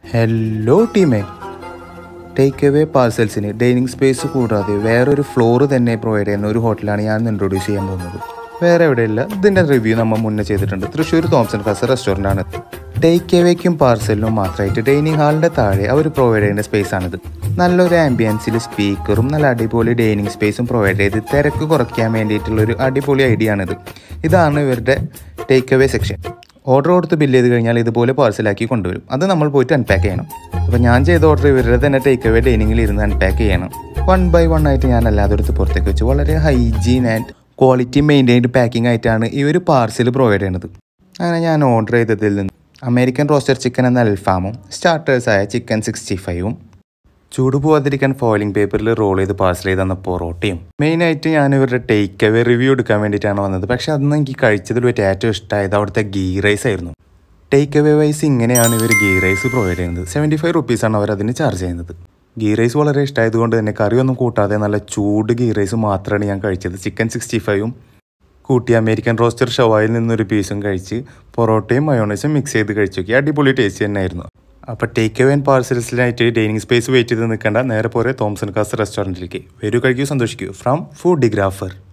hello ടീമേ take away പാർസൽസിന് dining space കൂടാതെ വേറൊരു ഫ്ലോർ തന്നെ പ്രൊവൈഡ് ചെയ്യുന്ന ഒരു ഹോട്ടലാണ് ഞാൻ ഇൻട്രൊഡ്യൂസ് ചെയ്യാൻ പോകുന്നത് വേറെ എവിടെയില്ല ഇതിൻ്റെ റിവ്യൂ നമ്മൾ മുന്നേ ചെയ്തിട്ടുണ്ട് തൃശ്ശൂർ തോംസൺ കാസ് റെസ്റ്റോറൻ്റ് ആണ് ടേക്ക് അവേക്കും പാർസലിനും മാത്രമായിട്ട് ഡൈനിങ് ഹാളിൻ്റെ താഴെ അവർ പ്രൊവൈഡ് ചെയ്യുന്ന സ്പേസ് ആണിത് നല്ലൊരു ആംബിയൻസിൽ സ്പീക്കറും നല്ല അടിപൊളി ഡൈനിങ് സ്പേസും പ്രൊവൈഡ് ചെയ്ത് തിരക്ക് കുറയ്ക്കാൻ വേണ്ടിയിട്ടുള്ള ഒരു അടിപൊളി ഐഡിയ ആണിത് ഇതാണ് ഇവരുടെ ടേക്ക് അവേ സെക്ഷൻ ഓർഡർ കൊടുത്ത് ബില്ല് ചെയ്ത് കഴിഞ്ഞാൽ ഇതുപോലെ പാർസലാക്കി കൊണ്ടുവരും അത് നമ്മൾ പോയിട്ട് അൺപാക്ക് ചെയ്യണം അപ്പോൾ ഞാൻ ചെയ്ത ഓർഡർ ഇവരുടെ തന്നെ ടേക്ക് അവേ ഡൈനിങ്ങിൽ ഇരുന്ന് അൺപാക്ക് ചെയ്യണം വൺ ബൈ വൺ ആയിട്ട് ഞാൻ അല്ലാതെ എടുത്ത് പുറത്തേക്ക് വെച്ച് വളരെ hygiene and quality maintained packing ആയിട്ടാണ് ഈ ഒരു പാർസൽ പ്രൊവൈഡ് ചെയ്യുന്നത് അങ്ങനെ ഞാൻ ഓർഡർ ചെയ്തതിൽ നിന്ന് അമേരിക്കൻ റോസ്റ്റർ ചിക്കൻ എന്ന അൽഫാമും സ്റ്റാർട്ടേഴ്സായ ചിക്കൻ സിക്സ്റ്റി ഫൈവും ചൂട് പോവാതിരിക്കാൻ ഫോയിലിംഗ് പേപ്പറിൽ റോൾ ചെയ്ത് പാർസൽ ചെയ്ത് തന്ന പൊറോട്ടയും മെയിനായിട്ട് ഞാൻ ഇവരുടെ ടേക്ക് അവേ റിവ്യൂ എടുക്കാൻ വേണ്ടിയിട്ടാണ് വന്നത് പക്ഷെ അന്ന് എനിക്ക് കഴിച്ചതിൽ വെച്ച് ഏറ്റവും ഇഷ്ടമായത് അവിടുത്തെ ഗീ റൈസ് ആയിരുന്നു ടേക്ക് അവേ വൈസ് ഇങ്ങനെയാണ് ഇവർ ഗീ റൈസ് പ്രൊവൈഡ് ചെയ്യുന്നത് സെവൻറ്റി ഫൈവ് റുപ്പീസാണ് അവർ അതിന് ചാർജ് ചെയ്യുന്നത് ഗീ റൈസ് വളരെ ഇഷ്ടമായതുകൊണ്ട് തന്നെ കറിയൊന്നും കൂട്ടാതെ നല്ല ചൂട് ഗീ റൈസ് മാത്രമാണ് ഞാൻ കഴിച്ചത് ചിക്കൻ സിക്സ്റ്റി ഫൈവും കൂട്ടി അമേരിക്കൻ റോസ്റ്റർ ഷവായിൽ നിന്നൊരു പീസും കഴിച്ച് പൊറോട്ടയും മയോണൈസും മിക്സ് ചെയ്ത് കഴിച്ചു നോക്കി അടിപൊളി ടേസ്റ്റ് തന്നെയായിരുന്നു അപ്പോൾ ടേക്ക് അവേ ആൻഡ് പാർസൽസിനായിട്ട് ഡൈനിങ് സ്പേസ് വെയിറ്റ് ചെയ്ത് നിൽക്കേണ്ട നേരെ പോരെ തോംസൺ കാസ് റെസ്റ്റോറൻറ്റിലേക്ക് വരൂ കഴിക്കൂ സന്തോഷിക്കൂ ഫ്രം ഫുഡ് ഡിഗ്രാഫർ